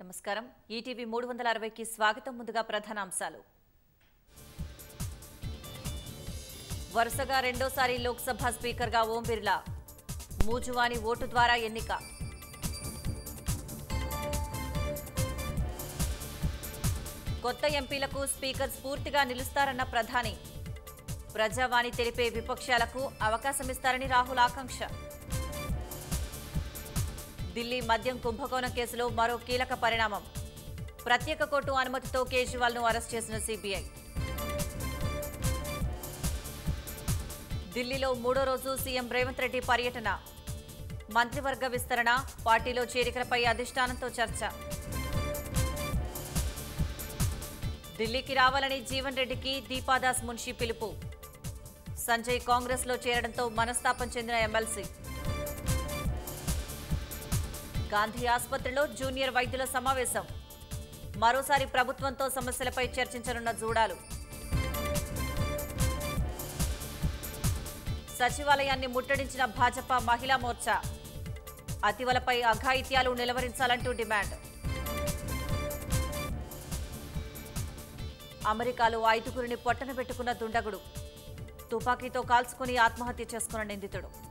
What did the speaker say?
నమస్కారం ఈటీవీ మూడు వందల అరవైకి స్వాగతం ముందుగా ప్రధానాంశాలు వరుసగా రెండోసారి లోక్సభ స్పీకర్గా ఓం బిర్లా మూజువాని ఓటు ద్వారా ఎన్నిక కొత్త ఎంపీలకు స్పీకర్ స్ఫూర్తిగా నిలుస్తారన్న ప్రధాని ప్రజావాణి తెలిపే విపక్షాలకు అవకాశమిస్తారని రాహుల్ ఆకాంక్ష ఢిల్లీ మద్యం కుంభకోణం కేసులో మరో కీలక పరిణామం ప్రత్యేక కోర్టు అనుమతితో కేజ్రీవాల్ ను అరెస్ట్ చేసిన సిబిఐ ఢిల్లీలో మూడో రోజు సీఎం రేవంత్ రెడ్డి పర్యటన మంత్రివర్గ విస్తరణ పార్టీలో చేరికలపై అధిష్టానంతో చర్చ ఢిల్లీకి రావాలని జీవన్ రెడ్డికి దీపాదాస్ మున్షి పిలుపు సంజయ్ కాంగ్రెస్ లో చేరడంతో మనస్తాపం చెందిన ఎమ్మెల్సీ గాంధీ ఆసుపత్రిలో జూనియర్ వైద్యుల సమావేశం మరోసారి ప్రభుత్వంతో సమస్యలపై చర్చించనున్న జూడాలు సచివాలయాన్ని ముట్టడించిన భాజపా మహిళా మోర్చా అతివలపై అఘాయిత్యాలు నిలవరించాలంటూ డిమాండ్ అమెరికాలో ఐదుగురిని పొట్టన పెట్టుకున్న దుండగుడు తుపాకీతో కాల్చుకుని ఆత్మహత్య చేసుకున్న నిందితుడు